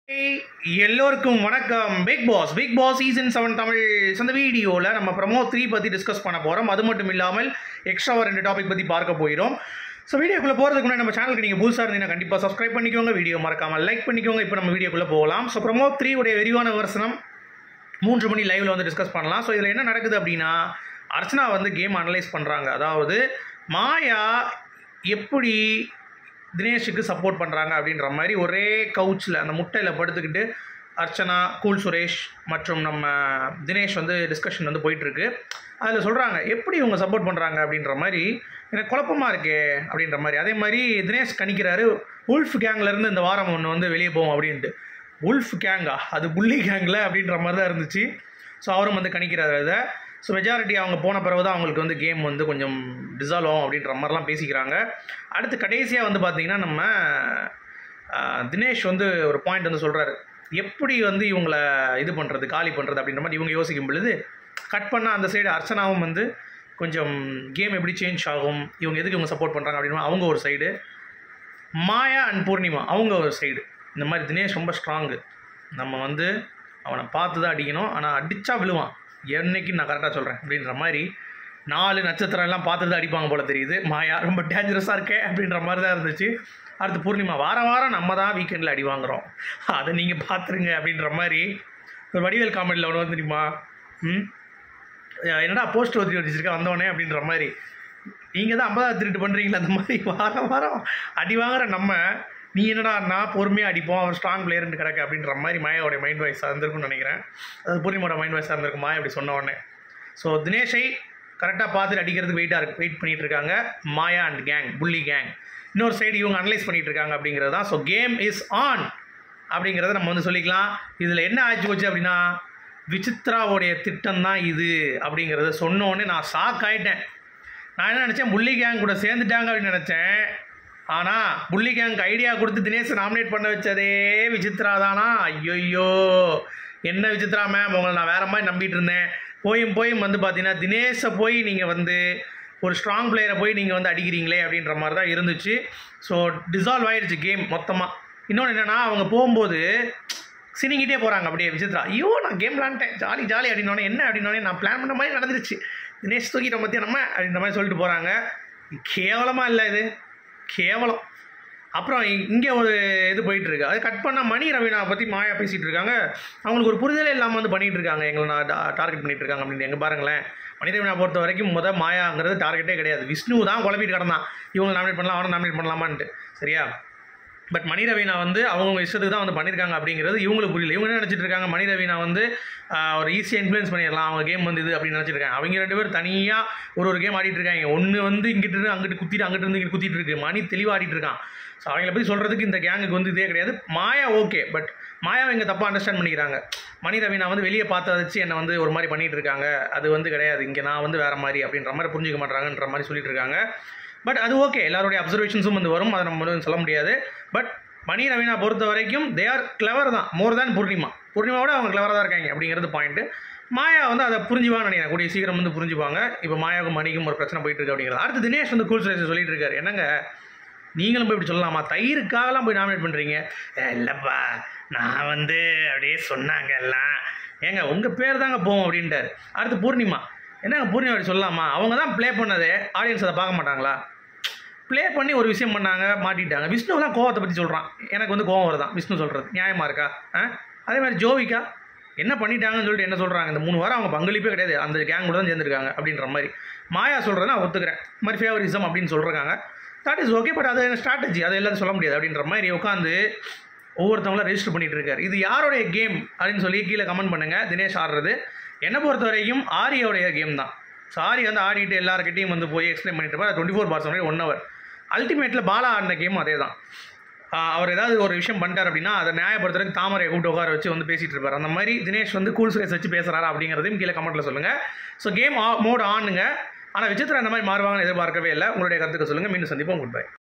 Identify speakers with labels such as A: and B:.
A: எல்லோருக்கும் வணக்கம் Bigg Boss Bigg Boss season seven Tamil இந்த வீடியோவில் நம்ம ப்ரமோ த்ரீ பற்றி டிஸ்கஸ் பண்ண போகிறோம் அது மட்டும் இல்லாமல் எக்ஸ்ட்ராவாக ரெண்டு டாபிக் பற்றி பார்க்க போயிடும் ஸோ வீடியோக்குள்ளே போகிறதுக்கு முன்னாடி நம்ம சேனலுக்கு நீங்கள் புதுசாக இருந்தீங்கன்னா கண்டிப்பாக சப்ஸ்கிரைப் பண்ணிக்கோங்க வீடியோ மறக்காமல் லைக் பண்ணிக்கோங்க இப்போ நம்ம வீடியோக்குள்ளே போகலாம் ஸோ ப்ரமோ த்ரீ உடைய விரிவான விமர்சனம் மூன்று மணி லைவில் வந்து டிஸ்கஸ் பண்ணலாம் ஸோ இதில் என்ன நடக்குது அப்படின்னா அர்ச்சனா வந்து கேம் அனலைஸ் பண்ணுறாங்க அதாவது மாயா எப்படி தினேஷுக்கு சப்போர்ட் பண்ணுறாங்க அப்படின்ற மாதிரி ஒரே கவுச்சில் அந்த முட்டையில் படுத்துக்கிட்டு அர்ச்சனா கூல் சுரேஷ் மற்றும் நம்ம தினேஷ் வந்து டிஸ்கஷன் வந்து போயிட்டுருக்கு அதில் சொல்கிறாங்க எப்படி இவங்க சப்போர்ட் பண்ணுறாங்க அப்படின்ற மாதிரி எனக்கு குழப்பமாக இருக்கே அப்படின்ற மாதிரி அதே மாதிரி தினேஷ் கணிக்கிறாரு உல்ஃப் கேங்லேருந்து இந்த வாரம் ஒன்று வந்து வெளியே போவோம் அப்படின்ட்டு உல்ஃப் கேங்கா அது புள்ளி கேங்கில் அப்படின்ற மாதிரி தான் இருந்துச்சு ஸோ அவரும் வந்து கணிக்கிறாரு அதை ஸோ மெஜாரிட்டி அவங்க போன பிறகு தான் அவங்களுக்கு வந்து கேம் வந்து கொஞ்சம் டிசால்வ் ஆகும் அப்படின்ற மாதிரிலாம் பேசிக்கிறாங்க அடுத்து கடைசியாக வந்து பார்த்தீங்கன்னா நம்ம ஆஹ், தினேஷ் வந்து ஒரு பாயிண்ட் வந்து சொல்கிறாரு எப்படி வந்து இவங்களை இது பண்ணுறது காலி பண்ணுறது அப்படின்ற மாதிரி இவங்க யோசிக்கும் பொழுது கட் பண்ண அந்த சைடு அர்ச்சனாவும் வந்து கொஞ்சம் கேம் எப்படி சேஞ்ச் ஆகும் இவங்க எதுக்கு இவங்க சப்போர்ட் பண்ணுறாங்க அப்படின்னு அவங்க ஒரு சைடு மாயா அண்ட் பூர்ணிமா அவங்க ஒரு சைடு இந்த மாதிரி தினேஷ் ரொம்ப ஸ்ட்ராங்கு நம்ம வந்து அவனை பார்த்து தான் அடிக்கணும் ஆனால் அடித்தா விழுவான் என்னைக்கு நான் கரெக்டாக சொல்கிறேன் அப்படின்ற மாதிரி நாலு நட்சத்திரம் எல்லாம் பார்த்து தான் அடிப்பாங்க போல தெரியுது மாயா ரொம்ப டேஞ்சரஸாக இருக்கே அப்படின்ற மாதிரி தான் இருந்துச்சு அடுத்து பூர்ணிமா வாரம் வாரம் நம்ம தான் வீக்கெண்டில் அடி வாங்குறோம் அதை நீங்கள் பார்த்துருங்க அப்படின்ற மாதிரி ஒரு வடிவேல் காமெடியில் ஒன்று வந்து தெரியுமா ம் என்னடா போஸ்ட் ஒதுக்கி வச்சிருக்கேன் வந்தோடனே அப்படின்ற மாதிரி நீங்கள் தான் ஐம்பதாவது திருட்டு பண்ணுறீங்களா அந்த மாதிரி வாரம் வாரம் அடி வாங்குற நம்ம நீ என்னடா நான் பொறுமையாக அடிப்போம் அவர் ஸ்ட்ராங் பிளேயர்னு கிடக்கு அப்படின்ற மாதிரி மாயாவோட மைண்ட் வாய்ஸாக இருந்திருக்கும்னு நினைக்கிறேன் அது பூர்ணிமாவோட மைண்ட் வாய்ஸாக இருந்திருக்கும் மாயா அப்படி சொன்ன உடனே ஸோ தினேஷை கரெக்டாக பார்த்துட்டு அடிக்கிறதுக்கு வெயிட்டாக இருக்கு வெயிட் பண்ணிட்டு இருக்காங்க மாயா அண்ட் கேங் புள்ளி கேங் இன்னொரு சைடு இவங்க அனலைஸ் பண்ணிட்டு இருக்காங்க அப்படிங்கிறது தான் ஸோ கேம் இஸ் ஆன் அப்படிங்கிறத நம்ம வந்து சொல்லிக்கலாம் இதில் என்ன ஆச்சு போச்சு அப்படின்னா விசித்ராவுடைய திட்டம் தான் இது அப்படிங்கிறத சொன்ன உடனே நான் ஷாக் ஆயிட்டேன் நான் என்ன நினச்சேன் புள்ளி கேங் கூட சேர்ந்துட்டாங்க அப்படின்னு நினச்சேன் ஆனால் புள்ளி கேங்க்கு ஐடியா கொடுத்து தினேஷை நாமினேட் பண்ண வச்சதே விசித்ரா தானா ஐயோ என்ன விசித்ரா மேம் உங்களை நான் வேற மாதிரி நம்பிட்டு இருந்தேன் போயும் போயும் வந்து பார்த்தீங்கன்னா தினேஷை போய் நீங்கள் வந்து ஒரு ஸ்ட்ராங் பிளேயரை போய் நீங்கள் வந்து அடிக்கிறீங்களே அப்படின்ற மாதிரி தான் இருந்துச்சு ஸோ டிசால்வ் ஆயிடுச்சு கேம் மொத்தமாக இன்னொன்று என்னென்னா அவங்க போகும்போது சினிங்கிட்டே போகிறாங்க அப்படியே விசித்ரா ஐயோ நான் கேம் விளாண்டேன் ஜாலி ஜாலி அப்படின்னோடனே என்ன அப்படின்னோடனே நான் பிளான் பண்ண மாதிரி நடந்துருச்சு தினேஷ் தூக்கிட்ட பற்றி நம்ம அப்படின்ற மாதிரி சொல்லிட்டு போகிறாங்க கேவலமாக இல்லை இது கேவலம் அப்புறம் இங்கே ஒரு இது போயிட்டு இருக்கு அது கட் பண்ண மணி ரவீனா பற்றி மாயா பேசிகிட்டு இருக்காங்க அவங்களுக்கு ஒரு புரிதலே இல்லாமல் வந்து பண்ணிட்டு இருக்காங்க எங்களை நான் டார்கெட் பண்ணிட்டு இருக்காங்க அப்படின்னு எங்க பாருங்களேன் மணி ரவீனா பொறுத்த வரைக்கும் முத மாயாங்கிறது டார்கெட்டே கிடையாது விஷ்ணு தான் குழப்பிட்டு கிடந்தான் இவங்க நாமினேட் பண்ணலாம் அவனை நாமினேட் பண்ணலாமான்ட்டு சரியா பட் மணி ரவீனா வந்து அவங்க இஷ்டத்துக்கு தான் வந்து பண்ணியிருக்காங்க அப்படிங்கிறது இவங்களுக்கு புரியல இவங்க என்ன நினச்சிட்டு இருக்காங்க மணி ரவீனா வந்து ஆஹ், ஒரு ஈஸியாக இன்ஃப்ளூயன்ஸ் பண்ணிடலாம் அவங்க கேம் வந்து இது அப்படின்னு நினச்சிட்டு இருக்காங்க அவங்க ரெண்டு பேரும் தனியாக ஒரு ஒரு கேம் ஆடிட்டு இருக்காங்க ஒன்று வந்து இங்கிட்டு இருந்து அங்கிட்டு குத்திட்டு அங்கிட்டு இருந்து இங்கிட்டு குத்திட்டு இருக்கு மணி தெளிவாக ஆடிட்டு இருக்கான் ஸோ அவங்கள பற்றி சொல்கிறதுக்கு இந்த கேங்குக்கு வந்து இதே கிடையாது மாயா ஓகே பட் மாயாவை இங்கே தப்பாக அண்டர்ஸ்டாண்ட் பண்ணிக்கிறாங்க மணி ரவீனா வந்து வெளியே பார்த்து வச்சு என்னை வந்து ஒரு மாதிரி பண்ணிட்டு இருக்காங்க அது வந்து கிடையாது இங்கே நான் வந்து வேற மாதிரி அப்படின்ற மாதிரி புரிஞ்சுக்க மாட்டாங்கன்ற மாதிரி சொல்லிட்டு இருக்காங்க பட் அது ஓகே எல்லாருடைய அப்சர்வேஷன்ஸும் வந்து வரும் அதை நம்ம வந்து சொல்ல முடியாது பட் மணி ரவீனா பொறுத்த வரைக்கும் தே ஆர் கிளவர் தான் மோர் தேன் பூர்ணிமா பூர்ணிமாவோட அவங்க கிளவராக தான் இருக்காங்க அப்படிங்கிறது பாயிண்ட் மாயா வந்து அதை புரிஞ்சுவாங்க நினைக்கிறேன் கூடிய சீக்கிரம் வந்து புரிஞ்சுப்பாங்க இப்போ மாயாவுக்கும் மணிக்கும் ஒரு பிரச்சனை போயிட்டு இருக்கு அப்படிங்கிறது அடுத்து தினேஷ் வந்து கூல் சுரேஷ் சொல்லிட்டு இருக்காரு என்னங்க நீங்களும் போய் இப்படி சொல்லலாமா தயிருக்காகலாம் போய் நாமினேட் பண்ணுறீங்க இல்லைப்பா நான் வந்து அப்படியே சொன்னாங்க எல்லாம் ஏங்க உங்கள் பேர் தாங்க போவோம் அப்படின்ட்டாரு அடுத்து பூர்ணிமா என்னங்க பூர்ணிமா அப்படி சொல்லலாமா அவங்க தான் ப்ளே பண்ணதே ஆடியன்ஸ் அதை பார்க்க மாட்டாங்களா ப்ளே பண்ணி ஒரு விஷயம் பண்ணாங்க மாட்டிட்டாங்க விஷ்ணுலாம் கோவத்தை பற்றி சொல்கிறான் எனக்கு வந்து கோவம் வருதான் விஷ்ணு சொல்கிறது நியாயமாக இருக்கா ஆ அதே மாதிரி ஜோவிகா என்ன பண்ணிட்டாங்கன்னு சொல்லிட்டு என்ன சொல்கிறாங்க இந்த மூணு வாரம் அவங்க பங்களிப்பே கிடையாது அந்த கேங் கூட தான் சேர்ந்துருக்காங்க அப்படின்ற மாதிரி மாயா சொல்கிறத நான் ஒத்துக்கிறேன் இந்த மாதிரி ஃபேவரிசம் அப்படின்னு சொல்கிறாங்க தட் இஸ் ஓகே பட் அது ஸ்ட்ராட்டஜி அதை எல்லாத்தையும் சொல்ல முடியாது அப்படின்ற மாதிரி உட்காந்து ஒவ்வொருத்தவங்களும் ரெஜிஸ்டர் பண்ணிட்டு இருக்காரு இது யாருடைய கேம் அப்படின்னு சொல்லி கீழே கமெண்ட் பண்ணுங்க தினேஷ் ஆடுறது என்னை பொறுத்த வரைக்கும் ஆரியோடைய கேம் தான் ஸோ ஆரி வந்து ஆடிட்டு எல்லாருக்கிட்டையும் வந்து போய் எக்ஸ்பிளைன் பண்ணிட்டு இருப்பார் twenty four hours one hour அல்டிமேட்டில் பாலா ஆடின கேமும் அதே தான் ஆஹ் அவர் ஏதாவது ஒரு விஷயம் பண்ணிட்டார் அப்படின்னா அதை நியாயப்படுத்துறதுக்கு தாமரையை கூப்பிட்டு உட்கார வச்சு வந்து பேசிட்டு இருப்பார் அந்த மாதிரி தினேஷ் வந்து கூல் சுரேஷ் வச்சு பேசுறாரா அப்படிங்கிறதையும் கீழே கமெண்ட்ல சொல்லுங்க ஸோ கேம் மோட் ஆனுங்க ஆனால் விசித்திரம் அந்த மாதிரி மாறுவாங்கன்னு எதிர்பார்க்கவே இல்லை உங்களுடைய கருத்துக்க சொல்லுங்க மீண்டும் சந்திப்போம் குட் பை